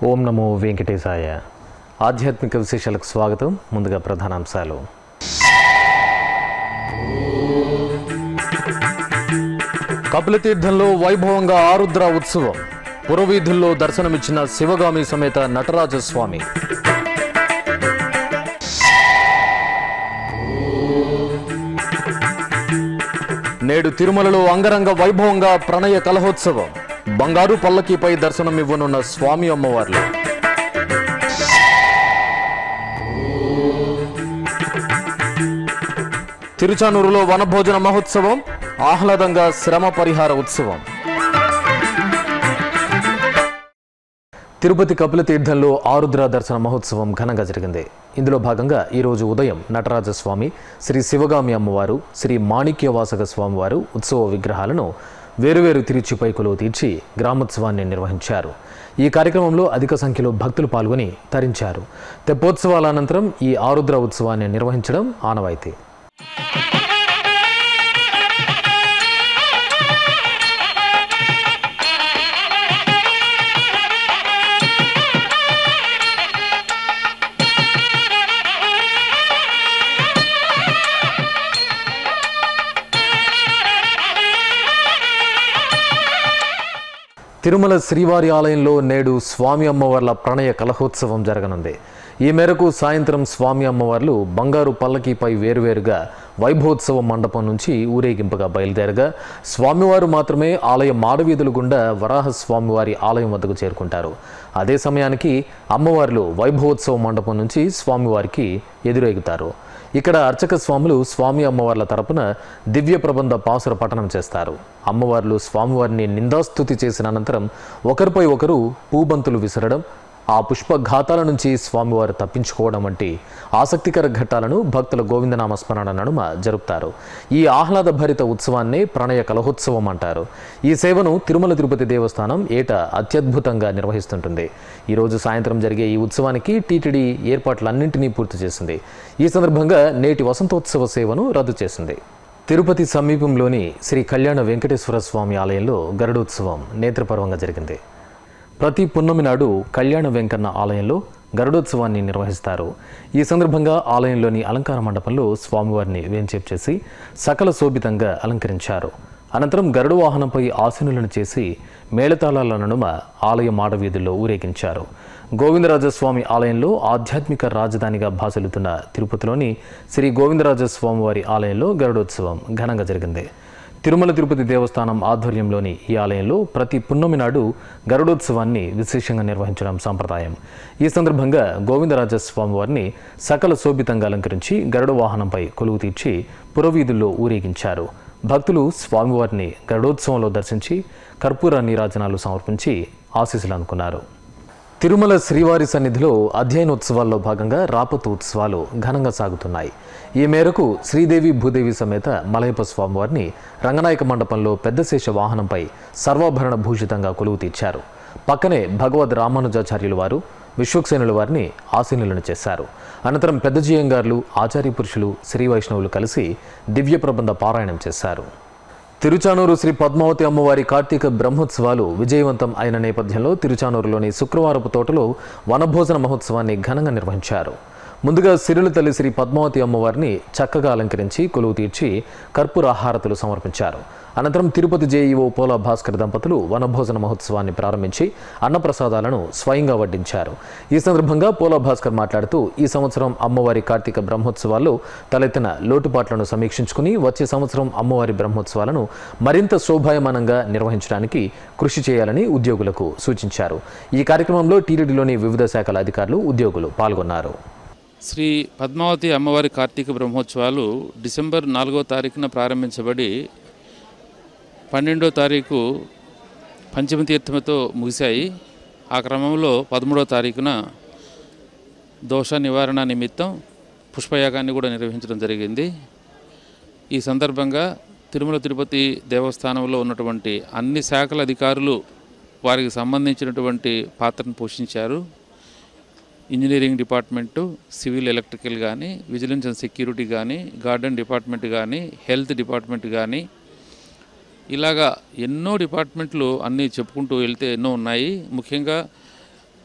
ఓం నమో వెంకటేశాయ ఆధ్యాత్మిక విశేషాలకు స్వాగతం ముందుగా ప్రధానాంశాలు కపిలతీర్థంలో వైభవంగా ఆరుద్ర ఉత్సవం పురవీధుల్లో దర్శనమిచ్చిన శివగామి సమేత నటరాజస్వామి నేడు తిరుమలలో అంగరంగ వైభవంగా ప్రణయ కలహోత్సవం బంగారు పల్లకీపై దర్శనం ఇవ్వనున్న స్వామి అమ్మవార్లు తిరుచానూరులో వనభోజన మహోత్సవం ఆహ్లాదంగా శ్రమ పరిహార ఉత్సవం తిరుపతి కపిల తీర్థంలో ఆరుద్ర దర్శన మహోత్సవం ఘనంగా జరిగింది ఇందులో భాగంగా ఈరోజు ఉదయం నటరాజస్వామి శ్రీ శివగామి అమ్మవారు శ్రీ మాణిక్యవాసక స్వామివారు ఉత్సవ విగ్రహాలను వేరువేరు తిరుచిపై కొలువు తీర్చి గ్రామోత్సవాన్ని నిర్వహించారు ఈ కార్యక్రమంలో అధిక సంఖ్యలో భక్తులు పాల్గొని తరించారు తెప్పోత్సవాల అనంతరం ఈ ఆరుద్ర ఉత్సవాన్ని నిర్వహించడం ఆనవాయితీ తిరుమల శ్రీవారి ఆలయంలో నేడు స్వామి అమ్మవార్ల ప్రణయ కలహోత్సవం జరగనుంది ఈ మేరకు సాయంత్రం స్వామి అమ్మవార్లు బంగారు పల్లకీపై వేరువేరుగా వైభవోత్సవ మండపం నుంచి ఊరేగింపుగా బయలుదేరగా స్వామివారు మాత్రమే ఆలయ మాడవీధుల గుండా వరాహ స్వామివారి ఆలయం వద్దకు చేరుకుంటారు అదే సమయానికి అమ్మవార్లు వైభవోత్సవ మండపం నుంచి స్వామివారికి ఎదురేగుతారు ఇక్కడ అర్చక స్వాములు స్వామి అమ్మవార్ల తరపున దివ్య ప్రబంధ పాసుర పఠనం చేస్తారు అమ్మవార్లు స్వామివారిని నిందాస్తుతి చేసిన అనంతరం ఒకరిపై ఒకరు పూబంతులు విసరడం ఆ పుష్పఘాతాల నుంచి స్వామివారు తప్పించుకోవడం వంటి ఆసక్తికర ఘట్టాలను భక్తుల గోవిందనామ స్మరణ నడుమ జరుపుతారు ఈ ఆహ్లాదభరిత ఉత్సవాన్ని ప్రణయ కలహోత్సవం అంటారు ఈ సేవను తిరుమల తిరుపతి దేవస్థానం ఏటా అత్యద్భుతంగా నిర్వహిస్తుంటుంది ఈరోజు సాయంత్రం జరిగే ఈ ఉత్సవానికి టీటీడీ ఏర్పాట్లన్నింటినీ పూర్తి చేసింది ఈ సందర్భంగా నేటి వసంతోత్సవ సేవను రద్దు చేసింది తిరుపతి సమీపంలోని శ్రీ కళ్యాణ వెంకటేశ్వర స్వామి ఆలయంలో గరుడోత్సవం నేత్రపర్వంగా జరిగింది ప్రతి పున్నమి నాడు కళ్యాణ వెంకన్న ఆలయంలో గరుడోత్సవాన్ని నిర్వహిస్తారు ఈ సందర్భంగా ఆలయంలోని అలంకార మండపంలో స్వామివారిని వేంచేపు చేసి సకల శోభితంగా అలంకరించారు అనంతరం గరుడు వాహనంపై ఆసీనులను చేసి మేళతాళాల నడుమ ఆలయ మాడవీధుల్లో ఊరేగించారు గోవిందరాజస్వామి ఆలయంలో ఆధ్యాత్మిక రాజధానిగా భాసలుతున్న తిరుపతిలోని శ్రీ గోవిందరాజస్వామి వారి ఆలయంలో గరుడోత్సవం ఘనంగా జరిగింది తిరుమల తిరుపతి దేవస్థానం ఆధ్వర్యంలోని ఈ ఆలయంలో ప్రతి పున్నమి నాడు గరుడోత్సవాన్ని విశేషంగా నిర్వహించడం సంప్రదాయం ఈ సందర్భంగా గోవిందరాజస్వామి వారిని సకల శోభితంగా అలంకరించి గరుడ వాహనంపై కొలువు తీర్చి పురవీధుల్లో ఊరేగించారు భక్తులు స్వామివారిని గరుడోత్సవంలో దర్శించి కర్పూర నీరాజనాలు సమర్పించి ఆశీస్సులు అనుకున్నారు తిరుమల శ్రీవారి సన్నిధిలో అధ్యయనోత్సవాల్లో భాగంగా రాపతు ఉత్సవాలు ఘనంగా సాగుతున్నాయి ఈ మేరకు శ్రీదేవి భూదేవి సమేత మలయప్ప స్వామివారిని రంగనాయక మండపంలో పెద్దశేష వాహనంపై సర్వాభరణ భూషితంగా కొలువు తీర్చారు పక్కనే భగవద్ రామానుజాచార్యుల వారు విశ్వక్సేనుల వారిని ఆసీనులను చేశారు అనంతరం పెద్దజీయంగార్లు ఆచార్య పురుషులు శ్రీ వైష్ణవులు కలిసి దివ్య ప్రబంధ పారాయణం చేశారు తిరుచానూరు శ్రీ పద్మావతి అమ్మవారి కార్తీక బ్రహ్మోత్సవాలు విజయవంతం అయిన నేపథ్యంలో తిరుచానూరులోని శుక్రవారపు తోటలో వనభోజన మహోత్సవాన్ని ఘనంగా నిర్వహించారు ముందుగా సిరుల తల్లి శ్రీ పద్మావతి అమ్మవారిని చక్కగా అలంకరించి కొలువు తీర్చి కర్పూర హారతులు సమర్పించారు అనంతరం తిరుపతి జేఈఓ పోలా భాస్కర్ దంపతులు వనభోజన మహోత్సవాన్ని ప్రారంభించి అన్నప్రసాదాలను స్వయంగా వడ్డించారు ఈ సందర్భంగా పోలా భాస్కర్ మాట్లాడుతూ ఈ సంవత్సరం అమ్మవారి కార్తీక బ్రహ్మోత్సవాల్లో తలెత్తిన లోటుపాట్లను సమీక్షించుకుని వచ్చే సంవత్సరం అమ్మవారి బ్రహ్మోత్సవాలను మరింత శోభాయమానంగా నిర్వహించడానికి కృషి చేయాలని ఉద్యోగులకు సూచించారు ఈ కార్యక్రమంలో టీటీడీలోని వివిధ శాఖల అధికారులు ఉద్యోగులు పాల్గొన్నారు శ్రీ పద్మావతి అమ్మవారి కార్తీక బ్రహ్మోత్సవాలు డిసెంబర్ నాలుగో తారీఖున ప్రారంభించబడి పన్నెండో తారీఖు పంచమ తీర్థంతో ముగిశాయి ఆ క్రమంలో పదమూడో తారీఖున దోష నివారణ నిమిత్తం పుష్పయాగాన్ని కూడా నిర్వహించడం జరిగింది ఈ సందర్భంగా తిరుమల తిరుపతి దేవస్థానంలో ఉన్నటువంటి అన్ని శాఖల అధికారులు వారికి సంబంధించినటువంటి పాత్రను పోషించారు ఇంజనీరింగ్ డిపార్ట్మెంటు సివిల్ ఎలక్ట్రికల్ కానీ విజిలెన్స్ అండ్ సెక్యూరిటీ కానీ గార్డెన్ డిపార్ట్మెంట్ కానీ హెల్త్ డిపార్ట్మెంట్ కానీ ఇలాగా ఎన్నో డిపార్ట్మెంట్లు అన్నీ చెప్పుకుంటూ వెళ్తే ఎన్నో ఉన్నాయి ముఖ్యంగా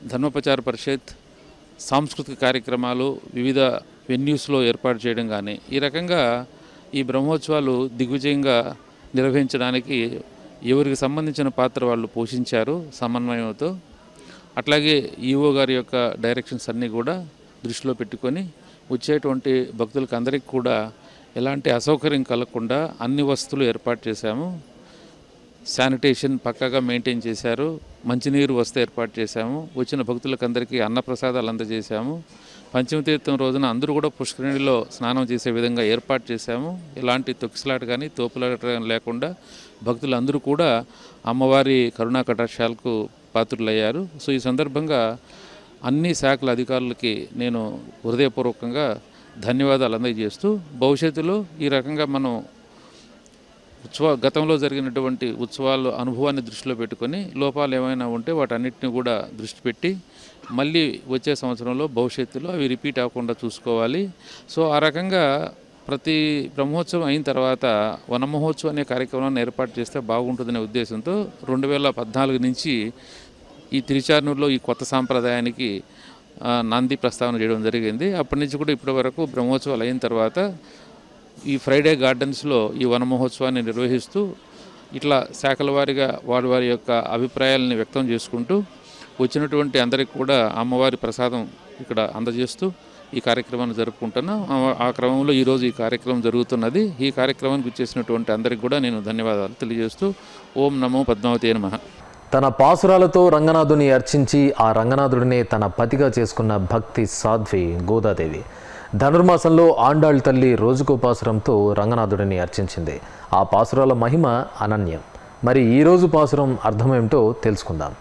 ధర్మప్రచార పరిషత్ సాంస్కృతిక కార్యక్రమాలు వివిధ వెన్యూస్లో ఏర్పాటు చేయడం కానీ ఈ రకంగా ఈ బ్రహ్మోత్సవాలు దిగ్విజయంగా నిర్వహించడానికి ఎవరికి సంబంధించిన పాత్ర వాళ్ళు పోషించారు సమన్వయంతో అట్లాగే ఈఓ గారి యొక్క డైరెక్షన్స్ అన్నీ కూడా దృష్టిలో పెట్టుకొని వచ్చేటువంటి భక్తులకు అందరికీ కూడా ఎలాంటి అసౌకర్యం కలగకుండా అన్ని వస్తువులు ఏర్పాటు చేశాము శానిటేషన్ పక్కాగా మెయింటైన్ చేశారు మంచినీరు వస్తే ఏర్పాటు చేశాము వచ్చిన భక్తులకు అందరికీ అన్నప్రసాదాలు అందజేశాము పంచమతీర్థం రోజున అందరూ కూడా పుష్కరిణిలో స్నానం చేసే విధంగా ఏర్పాటు చేశాము ఎలాంటి తొక్కిసలాట కానీ తోపులాట కానీ లేకుండా భక్తులు అందరూ కూడా అమ్మవారి కరుణా కటాక్షాలకు పాత్రులయ్యారు సో ఈ సందర్భంగా అన్ని శాఖల అధికారులకి నేను హృదయపూర్వకంగా ధన్యవాదాలు అందజేస్తూ భవిష్యత్తులో ఈ రకంగా మనం ఉత్సవ గతంలో జరిగినటువంటి ఉత్సవాలు అనుభవాన్ని దృష్టిలో పెట్టుకొని లోపాలు ఏమైనా ఉంటే వాటన్నిటిని కూడా దృష్టి పెట్టి మళ్ళీ వచ్చే సంవత్సరంలో భవిష్యత్తులో అవి రిపీట్ అవ్వకుండా చూసుకోవాలి సో ఆ రకంగా ప్రతి బ్రహ్మోత్సవం అయిన తర్వాత వన మహోత్సవం అనే కార్యక్రమాన్ని ఏర్పాటు చేస్తే బాగుంటుందనే ఉద్దేశంతో రెండు వేల పద్నాలుగు నుంచి ఈ తిరుచానూరులో ఈ కొత్త సాంప్రదాయానికి ఆ, నాంది ప్రస్తావన చేయడం జరిగింది అప్పటి నుంచి కూడా ఇప్పటి వరకు బ్రహ్మోత్సవాలు అయిన తర్వాత ఈ ఫ్రైడే గార్డెన్స్లో ఈ వన మహోత్సవాన్ని నిర్వహిస్తూ ఇట్లా శాఖల వారీగా వారి వారి యొక్క అభిప్రాయాలని వ్యక్తం చేసుకుంటూ వచ్చినటువంటి అందరికి కూడా అమ్మవారి ప్రసాదం ఇక్కడ అందజేస్తూ ఈ కార్యక్రమాన్ని జరుపుకుంటున్నాం ఆ- ఆ క్రమంలో ఈరోజు ఈ కార్యక్రమం జరుగుతున్నది ఈ కార్యక్రమానికి వచ్చేసినటువంటి అందరికి కూడా నేను ధన్యవాదాలు తెలియజేస్తూ ఓం నమో పద్మావతి నమః తన పాసురాలతో రంగనాథుని అర్చించి ఆ రంగనాథుడినే తన పతిగా చేసుకున్న భక్తి సాధ్వి గోదాదేవి ధనుర్మాసంలో ఆండాళ్ తల్లి రోజుకో పాసురంతో రంగనాథుడిని అర్చించింది ఆ పాసురాల మహిమ అనన్యం మరి ఈ రోజు పాసురం అర్థమేమిటో తెలుసుకుందాం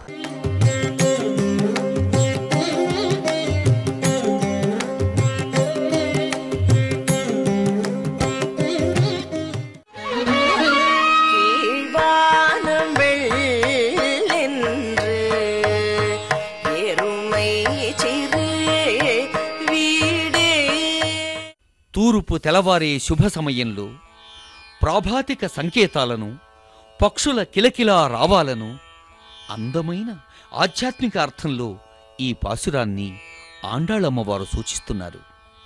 கீழ்வானம் வெள்ளென்று எருமை சிறு வீடே తూర్పు తెలవారే శుభ సమయంలో ప్రాభాతిక సంకేతాలను పక్షుల కిలకిలా రావాలను అందమైన ఆధ్యాత్మిక అర్థంలో ఈ పాసురాన్ని ఆండాళమ్మవారు సూచిస్తున్నారు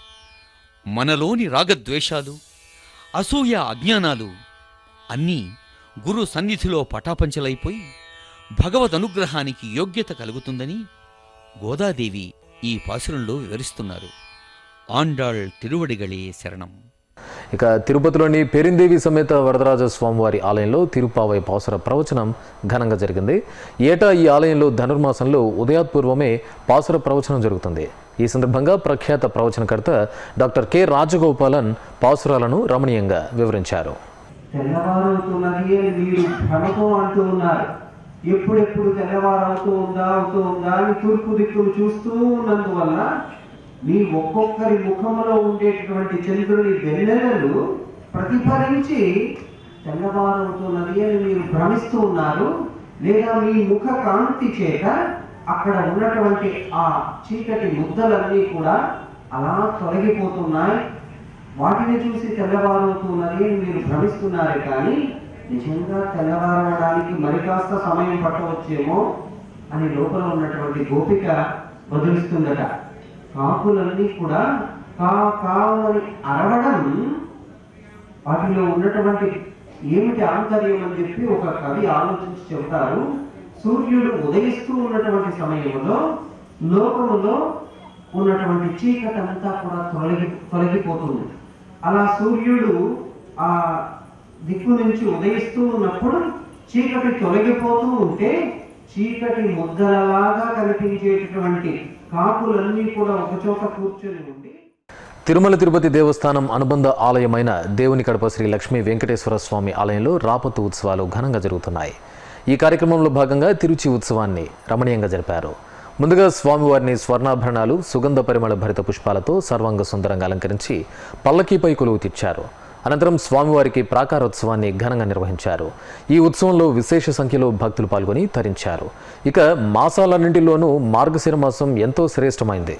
మనలోని రాగద్వేషాలు అసూయ అజ్ఞానాలు అన్నీ గురు సన్నిధిలో పటాపంచలైపోయి భగవద్ అనుగ్రహానికి యోగ్యత కలుగుతుందని గోదాదేవి ఈ పాసురంలో వివరిస్తున్నారు ఆండాళ్ తిరువడిగళే శరణం ఇక తిరుపతిలోని పెరిందేవి సమేత వరదరాజ స్వామివారి ఆలయంలో తిరుపావై పాసుర ప్రవచనం ఘనంగా జరిగింది ఏటా ఈ ఆలయంలో ధనుర్మాసంలో ఉదయాత్పూర్వమే పాసుర ప్రవచనం జరుగుతుంది ఈ సందర్భంగా ప్రఖ్యాత ప్రవచనకర్త డాక్టర్ కె రాజగోపాలన్ పాసురాలను రమణీయంగా వివరించారు తెల్లవారవుతున్నది అని మీరు భ్రమతో అంటూ ఉన్నారు ఎప్పుడెప్పుడు తెల్లవారవుతూ ఉందా అవుతూ ఉందా అని తూర్పు దిక్కులు చూస్తూ ఉన్నందువల్ల మీ ఒక్కొక్కరి ముఖంలో ఉండేటటువంటి చంద్రుని వెన్నెలలు ప్రతిఫలించి తెల్లవారవుతున్నది అని మీరు భ్రమిస్తూ ఉన్నారు లేదా మీ ముఖ కాంతి చేత అక్కడ ఉన్నటువంటి ఆ చీకటి ముద్దలన్నీ కూడా అలా తొలగిపోతున్నాయి వాటిని చూసి తెల్లవారవుతున్నది అని మీరు భ్రమిస్తున్నారు కానీ నిజంగా తెల్లవారడానికి మరి కాస్త సమయం పట్టవచ్చేమో అని లోపల ఉన్నటువంటి గోపిక బదులిస్తుందట కాకులన్నీ కూడా కా కావు అని అరవడం వాటిలో ఉన్నటువంటి ఏమిటి ఆంతర్యం అని చెప్పి ఒక కవి ఆలోచించి చెబుతారు సూర్యుడు ఉదయిస్తూ ఉన్నటువంటి సమయంలో లోకములో ఉన్నటువంటి చీకటి అంతా కూడా తొలగి తొలగిపోతుంది అలా సూర్యుడు ఆ దిక్కు నుంచి ఉదయిస్తూ ఉన్నప్పుడు చీకటి తొలగిపోతూ ఉంటే చీకటి ముద్దలలాగా కనిపించేటటువంటి కాకులన్నీ కూడా ఒకచోట కూర్చొని ఉండి తిరుమల తిరుపతి దేవస్థానం అనుబంధ ఆలయమైన దేవుని కడప శ్రీ లక్ష్మీ వెంకటేశ్వర స్వామి ఆలయంలో రాపత్తు ఉత్సవాలు ఘనంగా జరుగుతున్నాయి ఈ కార్యక్రమంలో భాగంగా తిరుచి ఉత్సవాన్ని రమణీయంగా జరిపారు ముందుగా స్వామివారిని స్వర్ణాభరణాలు సుగంధ పరిమళ భరిత పుష్పాలతో సర్వాంగ సుందరంగా అలంకరించి పల్లకీపై కొలువు తీర్చారు అనంతరం స్వామివారికి ప్రాకారోత్సవాన్ని ఘనంగా నిర్వహించారు ఈ ఉత్సవంలో విశేష సంఖ్యలో భక్తులు పాల్గొని తరించారు ఇక మాసాలన్నింటిలోనూ మార్గశిర మాసం ఎంతో శ్రేష్టమైంది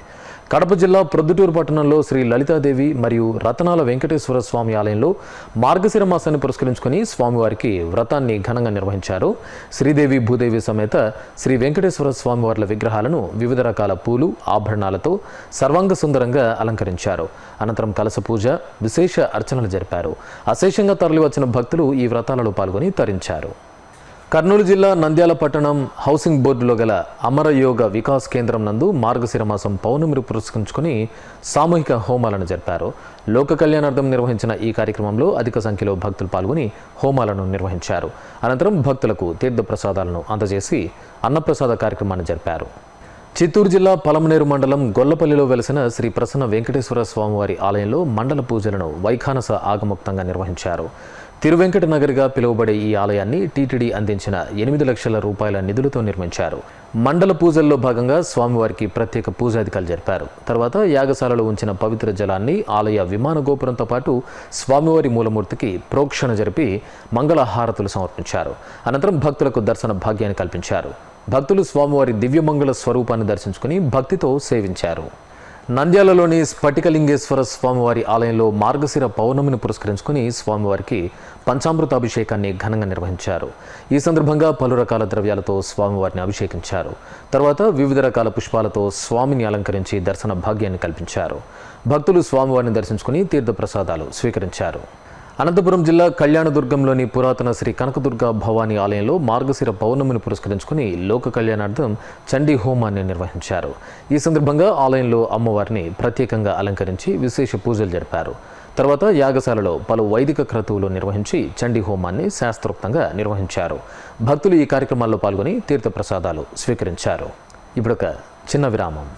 కడప జిల్లా ప్రొద్దుటూరు పట్టణంలో శ్రీ లలితాదేవి మరియు రతనాల వెంకటేశ్వర స్వామి ఆలయంలో మార్గశిర మాసాన్ని పురస్కరించుకుని స్వామివారికి వ్రతాన్ని ఘనంగా నిర్వహించారు శ్రీదేవి భూదేవి సమేత శ్రీ వెంకటేశ్వర స్వామివార్ల విగ్రహాలను వివిధ రకాల పూలు ఆభరణాలతో సర్వాంగ సుందరంగా అలంకరించారు అనంతరం కలస పూజ విశేష అర్చనలు జరిపారు అశేషంగా తరలివచ్చిన భక్తులు ఈ వ్రతాలలో పాల్గొని తరించారు కర్నూలు జిల్లా నంద్యాల పట్టణం హౌసింగ్ బోర్డులో గల అమర యోగ వికాస్ కేంద్రం నందు మార్గశిర మాసం పౌర్ణమిని పురస్కరించుకుని సామూహిక హోమాలను జరిపారు లోక కళ్యాణార్థం నిర్వహించిన ఈ కార్యక్రమంలో అధిక సంఖ్యలో భక్తులు పాల్గొని హోమాలను నిర్వహించారు అనంతరం భక్తులకు తీర్థ ప్రసాదాలను అందజేసి అన్నప్రసాద కార్యక్రమాన్ని జరిపారు చిత్తూరు జిల్లా పలమనేరు మండలం గొల్లపల్లిలో వెలసిన శ్రీ ప్రసన్న వెంకటేశ్వర స్వామివారి ఆలయంలో మండల పూజలను వైఖానస ఆగముక్తంగా నిర్వహించారు తిరువెంకట నగరిగా పిలువబడే ఈ ఆలయాన్ని టీటీడీ అందించిన ఎనిమిది లక్షల రూపాయల నిధులతో నిర్మించారు మండల పూజల్లో భాగంగా స్వామివారికి ప్రత్యేక పూజాధికారులు జరిపారు తర్వాత యాగశాలలో ఉంచిన పవిత్ర జలాన్ని ఆలయ విమాన గోపురంతో పాటు స్వామివారి మూలమూర్తికి ప్రోక్షణ జరిపి మంగళహారతులు సమర్పించారు అనంతరం భక్తులకు దర్శన భాగ్యాన్ని కల్పించారు భక్తులు స్వామివారి దివ్యమంగళ స్వరూపాన్ని దర్శించుకుని భక్తితో సేవించారు నంద్యాలలోని స్ఫటికలింగేశ్వర స్వామివారి ఆలయంలో మార్గశిర పౌర్ణమిని పురస్కరించుకుని స్వామివారికి పంచామృతాభిషేకాన్ని ఘనంగా నిర్వహించారు ఈ సందర్భంగా పలు రకాల ద్రవ్యాలతో స్వామివారిని అభిషేకించారు తర్వాత వివిధ రకాల పుష్పాలతో స్వామిని అలంకరించి దర్శన భాగ్యాన్ని కల్పించారు భక్తులు స్వామివారిని దర్శించుకుని తీర్థప్రసాదాలు స్వీకరించారు అనంతపురం జిల్లా కళ్యాణదుర్గంలోని పురాతన శ్రీ కనకదుర్గ భవానీ ఆలయంలో మార్గశిర పౌర్ణమిని పురస్కరించుకుని లోక కళ్యాణార్థం చండీ హోమాన్ని నిర్వహించారు ఈ సందర్భంగా ఆలయంలో అమ్మవారిని ప్రత్యేకంగా అలంకరించి విశేష పూజలు జరిపారు తర్వాత యాగశాలలో పలు వైదిక క్రతువులు నిర్వహించి చండీ హోమాన్ని శాస్త్రోక్తంగా నిర్వహించారు భక్తులు ఈ కార్యక్రమాల్లో పాల్గొని తీర్థప్రసాదాలు స్వీకరించారు ఇప్పుడొక చిన్న విరామం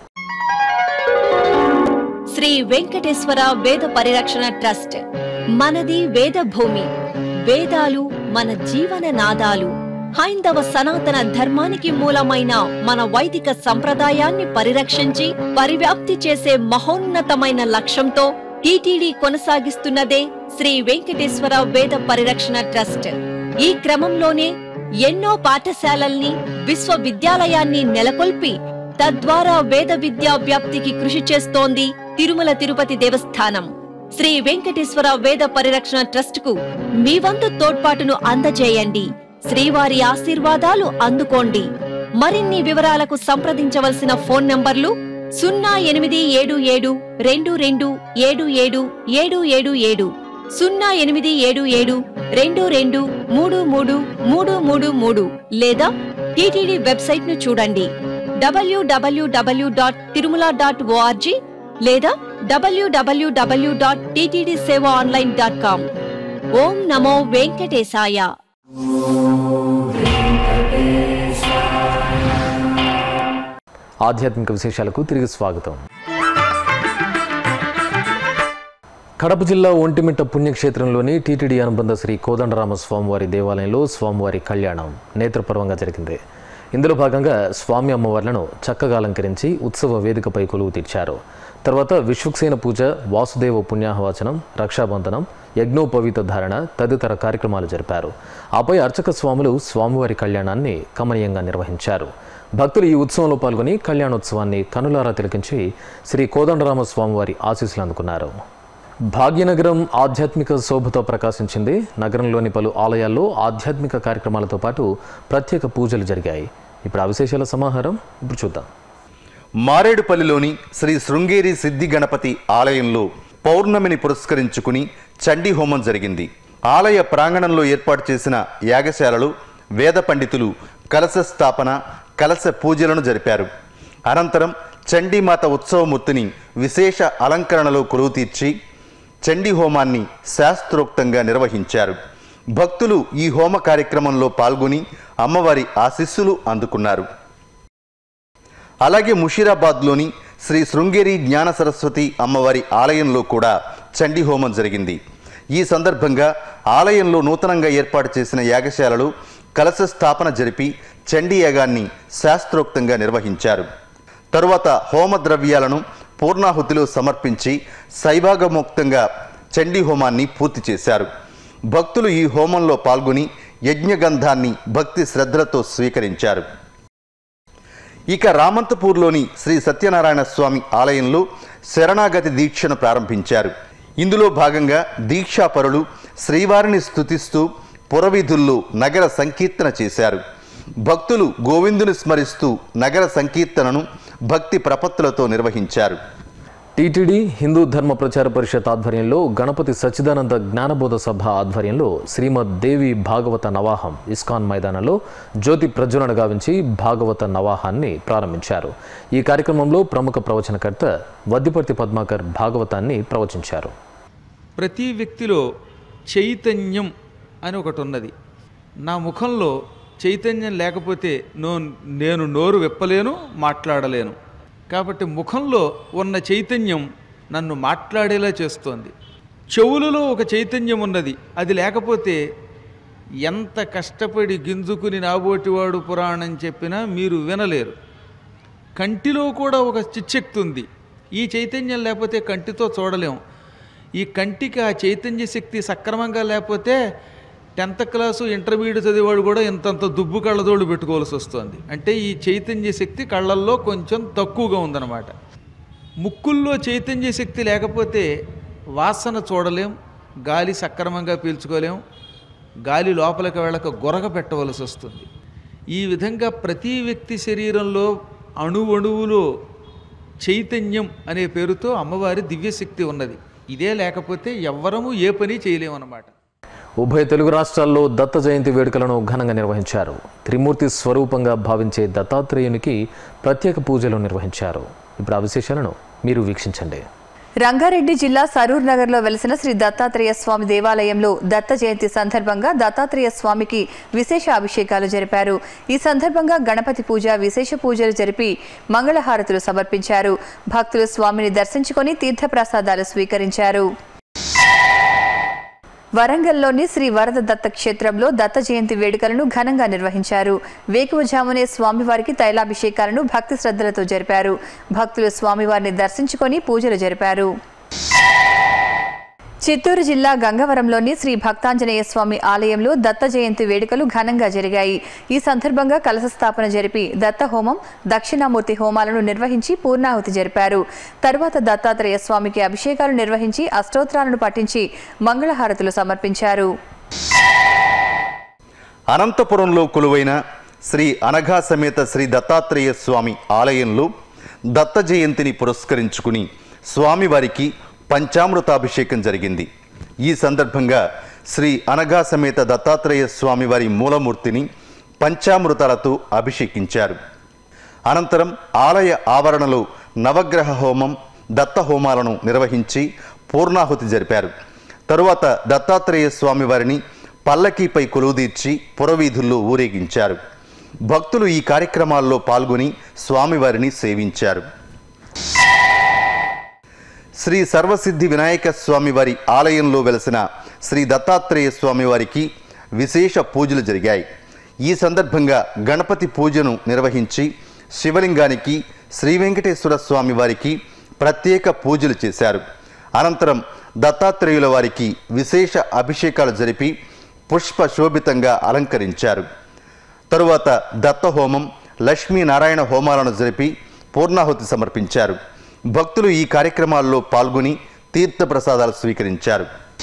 శ్రీ వెంకటేశ్వర వేద పరిరక్షణ ట్రస్ట్ మనది వేద భూమి వేదాలు మన జీవన నాదాలు హైందవ సనాతన ధర్మానికి మూలమైన మన వైదిక సంప్రదాయాన్ని పరిరక్షించి పరివ్యాప్తి చేసే మహోన్నతమైన లక్ష్యంతో టీటీడీ కొనసాగిస్తున్నదే శ్రీ వెంకటేశ్వర వేద పరిరక్షణ ట్రస్ట్ ఈ క్రమంలోనే ఎన్నో పాఠశాలల్ని విశ్వవిద్యాలయాన్ని నెలకొల్పి తద్వారా వేద విద్యా వ్యాప్తికి కృషి చేస్తోంది తిరుమల తిరుపతి దేవస్థానం శ్రీ వెంకటేశ్వర వేద పరిరక్షణ ట్రస్ట్ కు మీ వంతు తోడ్పాటును అందజేయండి శ్రీవారి ఆశీర్వాదాలు అందుకోండి మరిన్ని వివరాలకు సంప్రదించవలసిన ఫోన్ నంబర్లు సున్నా ఎనిమిది ఏడు ఏడు రెండు రెండు ఏడు ఏడు ఏడు ఏడు ఏడు సున్నా ఎనిమిది ఏడు ఏడు రెండు రెండు మూడు మూడు మూడు మూడు మూడు లేదా టీటీడీ వెబ్సైట్ ను చూడండి W W W dot Tirumala dot ORG లేదా W W W dot TTD seva online dot com ఓం నమో వెంకటేశాయ ఆధ్యాత్మిక విశేషాలకు తిరిగి స్వాగతం కడప జిల్లా ఒంటిమిట్ట పుణ్యక్షేత్రంలోని టీటీడీ అనుబంధ శ్రీ కోదండరామ స్వామివారి దేవాలయంలో స్వామివారి కళ్యాణం నేత్రపర్వంగా జరిగింది ఇందులో భాగంగా స్వామి అమ్మవార్లను చక్కగా అలంకరించి ఉత్సవ వేదికపై కొలువు తీర్చారు తర్వాత విశ్వక్సేన పూజ వాసుదేవ పుణ్యాహవాచనం రక్షాబంధనం యజ్ఞోపవీత ధారణ తదితర కార్యక్రమాలు జరిపారు ఆపై అర్చక స్వాములు స్వామివారి కళ్యాణాన్ని కమనీయంగా నిర్వహించారు భక్తులు ఈ ఉత్సవంలో పాల్గొని కళ్యాణోత్సవాన్ని కనులారా తిలకించి శ్రీ కోదండరామ స్వామివారి ఆశీస్సులు అందుకున్నారు భాగ్యనగరం ఆధ్యాత్మిక శోభతో ప్రకాశించింది నగరంలోని పలు ఆలయాల్లో ఆధ్యాత్మిక కార్యక్రమాలతో పాటు ప్రత్యేక పూజలు జరిగాయి ఇప్పుడు ఆ విశేషాల సమాహారం ఇప్పుడు చూద్దాం మారేడుపల్లిలోని శ్రీ శృంగేరి సిద్ధి గణపతి ఆలయంలో పౌర్ణమిని పురస్కరించుకుని చండీ హోమం జరిగింది ఆలయ ప్రాంగణంలో ఏర్పాటు చేసిన యాగశాలలో వేద పండితులు కలశ స్థాపన కలశ పూజలను జరిపారు అనంతరం చండీమాత ఉత్సవమూర్తిని విశేష అలంకరణలో కొలువు తీర్చి చండీ హోమాన్ని శాస్త్రోక్తంగా నిర్వహించారు భక్తులు ఈ హోమ కార్యక్రమంలో పాల్గొని అమ్మవారి ఆశీస్సులు అందుకున్నారు అలాగే ముషీరాబాద్లోని శ్రీ శృంగేరి జ్ఞాన సరస్వతి అమ్మవారి ఆలయంలో కూడా చండీ హోమం జరిగింది ఈ సందర్భంగా ఆలయంలో నూతనంగా ఏర్పాటు చేసిన యాగశాలలో కలశ స్థాపన జరిపి చండీ యాగాన్ని శాస్త్రోక్తంగా నిర్వహించారు తరువాత హోమ ద్రవ్యాలను పూర్ణాహుతిలో సమర్పించి శైభాగముక్తంగా చండీ హోమాన్ని పూర్తి చేశారు భక్తులు ఈ హోమంలో పాల్గొని యజ్ఞగంధాన్ని భక్తి శ్రద్ధలతో స్వీకరించారు ఇక రామంతపూర్లోని శ్రీ సత్యనారాయణ స్వామి ఆలయంలో శరణాగతి దీక్షను ప్రారంభించారు ఇందులో భాగంగా దీక్షాపరులు శ్రీవారిని స్తుతిస్తూ పురవీధుల్లో నగర సంకీర్తన చేశారు భక్తులు గోవిందుని స్మరిస్తూ నగర సంకీర్తనను భక్తి ప్రపత్తులతో నిర్వహించారు టీటీడీ హిందూ ధర్మ ప్రచార పరిషత్ ఆధ్వర్యంలో గణపతి సచ్చిదానంద జ్ఞానబోధ సభ ఆధ్వర్యంలో శ్రీమద్ దేవి భాగవత నవాహం ఇస్కాన్ మైదానంలో జ్యోతి ప్రజ్వలన గావించి భాగవత నవాహాన్ని ప్రారంభించారు ఈ కార్యక్రమంలో ప్రముఖ ప్రవచనకర్త వద్దిపర్తి పద్మాకర్ భాగవతాన్ని ప్రవచించారు ప్రతి వ్యక్తిలో చైతన్యం అని ఒకటి ఉన్నది నా ముఖంలో చైతన్యం లేకపోతే నో నేను నోరు విప్పలేను మాట్లాడలేను కాబట్టి ముఖంలో ఉన్న చైతన్యం నన్ను మాట్లాడేలా చేస్తోంది చెవులలో ఒక చైతన్యం ఉన్నది అది లేకపోతే ఎంత కష్టపడి గింజుకుని నాబోటివాడు పురాణం చెప్పినా మీరు వినలేరు కంటిలో కూడా ఒక చిచ్చక్తి ఉంది ఈ చైతన్యం లేకపోతే కంటితో చూడలేం ఈ కంటికి ఆ చైతన్య శక్తి సక్రమంగా లేకపోతే టెన్త్ క్లాసు ఇంటర్మీడియట్ చదివాడు కూడా ఇంతంత దుబ్బు కళ్ళజోడు పెట్టుకోవాల్సి వస్తుంది అంటే ఈ చైతన్య శక్తి కళ్ళల్లో కొంచెం తక్కువగా ఉందన్నమాట ముక్కుల్లో చైతన్య శక్తి లేకపోతే వాసన చూడలేం గాలి సక్రమంగా పీల్చుకోలేం గాలి లోపలికి వెళ్ళక గొరగ పెట్టవలసి వస్తుంది ఈ విధంగా ప్రతి వ్యక్తి శరీరంలో అణువణువులో చైతన్యం అనే పేరుతో అమ్మవారి దివ్యశక్తి ఉన్నది ఇదే లేకపోతే ఎవ్వరము ఏ పని చేయలేమన్నమాట ఉభయ తెలుగు రాష్ట్రాల్లో దత్త జయంతి వేడుకలను ఘనంగా నిర్వహించారు త్రిమూర్తి స్వరూపంగా భావించే దత్తాత్రేయునికి ప్రత్యేక పూజలు నిర్వహించారు ఇప్పుడు ఆ విశేషాలను మీరు వీక్షించండి రంగారెడ్డి జిల్లా సరూర్ నగర్లో వెలిసిన శ్రీ దత్తాత్రేయ స్వామి దేవాలయంలో దత్త జయంతి సందర్భంగా దత్తాత్రేయ స్వామికి విశేష అభిషేకాలు జరిపారు ఈ సందర్భంగా గణపతి పూజ విశేష పూజలు జరిపి మంగళహారతులు సమర్పించారు భక్తులు స్వామిని దర్శించుకొని తీర్థప్రసాదాలు స్వీకరించారు వరంగల్లోని శ్రీ వరద దత్త క్షేత్రంలో దత్త జయంతి వేడుకలను ఘనంగా నిర్వహించారు వేకువజామునే స్వామివారికి తైలాభిషేకాలను భక్తి శ్రద్ధలతో జరిపారు భక్తులు స్వామివారిని దర్శించుకొని పూజలు జరిపారు చిత్తూరు జిల్లా గంగవరంలోని శ్రీ భక్తాంజనేయ స్వామి ఆలయంలో దత్త జయంతి వేడుకలు ఘనంగా జరిగాయి ఈ సందర్భంగా కలశ స్థాపన జరిపి దత్త హోమం దక్షిణామూర్తి హోమాలను నిర్వహించి పూర్ణాహుతి జరిపారు తరువాత దత్తాత్రేయ స్వామికి అభిషేకాలు నిర్వహించి అష్టోత్తరాలను పఠించి మంగళహారతులు సమర్పించారు అనంతపురంలో కొలువైన శ్రీ అనఘా సమేత శ్రీ దత్తాత్రేయ స్వామి ఆలయంలో దత్త జయంతిని పురస్కరించుకుని స్వామివారికి పంచామృతాభిషేకం జరిగింది ఈ సందర్భంగా శ్రీ అనఘా సమేత దత్తాత్రేయ స్వామివారి మూలమూర్తిని పంచామృతాలతో అభిషేకించారు అనంతరం ఆలయ ఆవరణలో నవగ్రహ హోమం దత్త హోమాలను నిర్వహించి పూర్ణాహుతి జరిపారు తరువాత దత్తాత్రేయ స్వామివారిని పల్లకీపై కొలువుదీర్చి పురవీధుల్లో ఊరేగించారు భక్తులు ఈ కార్యక్రమాల్లో పాల్గొని స్వామివారిని సేవించారు శ్రీ సర్వసిద్ధి వినాయక స్వామివారి ఆలయంలో వెలసిన శ్రీ దత్తాత్రేయ స్వామివారికి విశేష పూజలు జరిగాయి ఈ సందర్భంగా గణపతి పూజను నిర్వహించి శివలింగానికి శ్రీ వెంకటేశ్వర స్వామి వారికి ప్రత్యేక పూజలు చేశారు అనంతరం దత్తాత్రేయుల వారికి విశేష అభిషేకాలు జరిపి పుష్ప శోభితంగా అలంకరించారు తరువాత దత్తహోమం లక్ష్మీనారాయణ హోమాలను జరిపి పూర్ణాహుతి సమర్పించారు భక్తులు ఈ కార్యక్రమాల్లో పాల్గొని తీర్థప్రసాదాలు స్వీకరించారు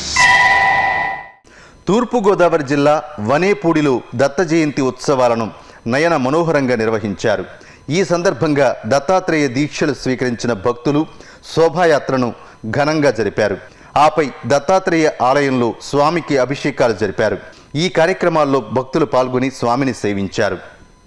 తూర్పుగోదావరి జిల్లా వనేపూడిలో దత్త జయంతి ఉత్సవాలను నయన మనోహరంగా నిర్వహించారు ఈ సందర్భంగా దత్తాత్రేయ దీక్షలు స్వీకరించిన భక్తులు శోభాయాత్రను ఘనంగా జరిపారు ఆపై దత్తాత్రేయ ఆలయంలో స్వామికి అభిషేకాలు జరిపారు ఈ కార్యక్రమాల్లో భక్తులు పాల్గొని స్వామిని సేవించారు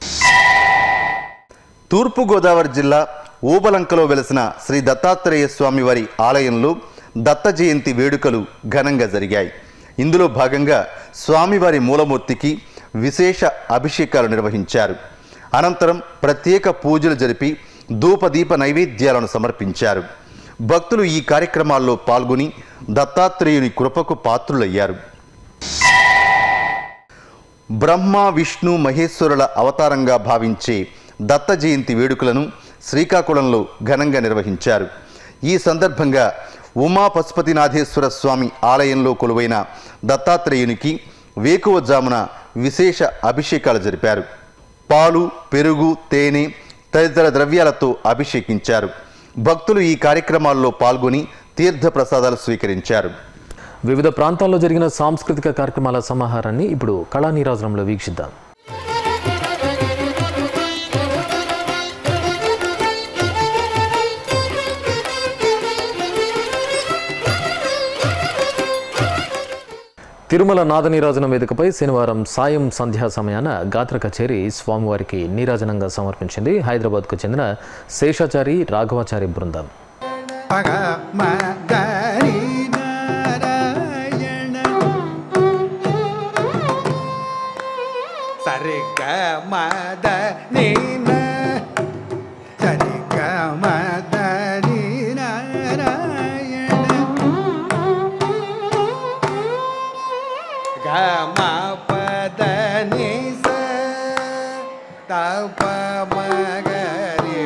తూర్పుగోదావరి జిల్లా ఊబలంకలో వెలసిన శ్రీ దత్తాత్రేయ స్వామి వారి ఆలయంలో దత్త జయంతి వేడుకలు ఘనంగా జరిగాయి ఇందులో భాగంగా స్వామివారి మూలమూర్తికి విశేష అభిషేకాలు నిర్వహించారు అనంతరం ప్రత్యేక పూజలు జరిపి ధూపదీప నైవేద్యాలను సమర్పించారు భక్తులు ఈ కార్యక్రమాల్లో పాల్గొని దత్తాత్రేయుని కృపకు పాత్రులయ్యారు బ్రహ్మ విష్ణు మహేశ్వరుల అవతారంగా భావించే దత్త జయంతి వేడుకలను శ్రీకాకుళంలో ఘనంగా నిర్వహించారు ఈ సందర్భంగా ఉమా పశుపతినాథేశ్వర స్వామి ఆలయంలో కొలువైన దత్తాత్రేయునికి వేకువజామున విశేష అభిషేకాలు జరిపారు పాలు పెరుగు తేనె తదితర ద్రవ్యాలతో అభిషేకించారు భక్తులు ఈ కార్యక్రమాల్లో పాల్గొని తీర్థ ప్రసాదాలు స్వీకరించారు వివిధ ప్రాంతాల్లో జరిగిన సాంస్కృతిక కార్యక్రమాల సమాహారాన్ని ఇప్పుడు కళా నీరాజనంలో వీక్షిద్దాం తిరుమల నాద నీరాజనం వేదికపై శనివారం సాయం సంధ్యా సమయాన గాత్ర కచేరి స్వామివారికి నీరాజనంగా సమర్పించింది హైదరాబాద్కు చెందిన శేషాచారి రాఘవాచారి బృందం సరిగ మద నీన సరిగ మద నారాయణ గమ పద నిస తప మగరి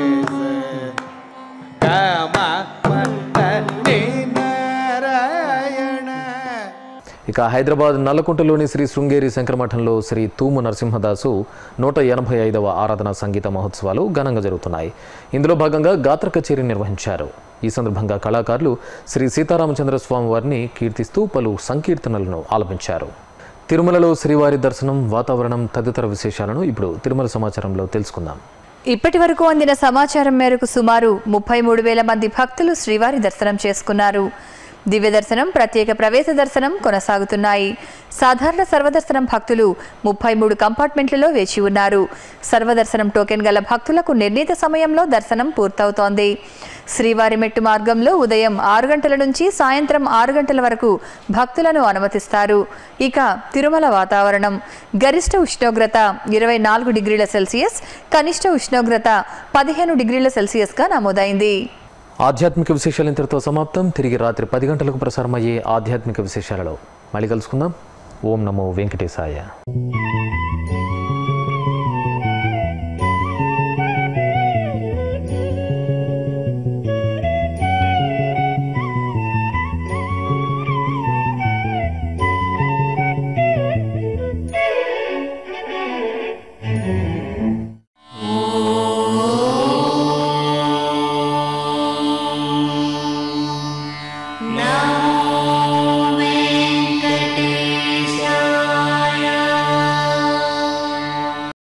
గమ పద నీ నారాయణ ఇక హైదరాబాద్ నల్లకుంటలోని శ్రీ శృంగేరి శంకరమఠంలో శ్రీ తూము నరసింహదాసు నూట ఎనభై ఐదవ ఆరాధన సంగీత మహోత్సవాలు ఘనంగా జరుగుతున్నాయి ఇందులో భాగంగా గాత్ర కచేరీ నిర్వహించారు ఈ సందర్భంగా కళాకారులు శ్రీ సీతారామచంద్ర స్వామి వారిని కీర్తిస్తూ పలు సంకీర్తనలను ఆలపించారు తిరుమలలో శ్రీవారి దర్శనం వాతావరణం తదితర విశేషాలను ఇప్పుడు తిరుమల సమాచారంలో తెలుసుకుందాం ఇప్పటి వరకు అందిన సమాచారం మేరకు సుమారు ముప్పై మూడు వేల మంది భక్తులు శ్రీవారి దర్శనం చేసుకున్నారు దివ్య దర్శనం ప్రత్యేక ప్రవేశ దర్శనం కొనసాగుతున్నాయి సాధారణ సర్వదర్శనం భక్తులు ముప్పై మూడు కంపార్ట్మెంట్లలో వేచి ఉన్నారు సర్వదర్శనం టోకెన్ గల భక్తులకు నిర్ణీత సమయంలో దర్శనం పూర్తవుతోంది శ్రీవారి మెట్టు మార్గంలో ఉదయం ఆరు గంటల నుంచి సాయంత్రం ఆరు గంటల వరకు భక్తులను అనుమతిస్తారు ఇక తిరుమల వాతావరణం గరిష్ట ఉష్ణోగ్రత ఇరవై నాలుగు డిగ్రీల సెల్సియస్ కనిష్ట ఉష్ణోగ్రత పదిహేను డిగ్రీల సెల్సియస్గా నమోదైంది ఆధ్యాత్మిక విశేషాలు ఇంతటితో సమాప్తం తిరిగి రాత్రి పది గంటలకు ప్రసారమయ్యే ఆధ్యాత్మిక విశేషాలలో మళ్ళీ కలుసుకుందాం ఓం నమో వెంకటేశాయ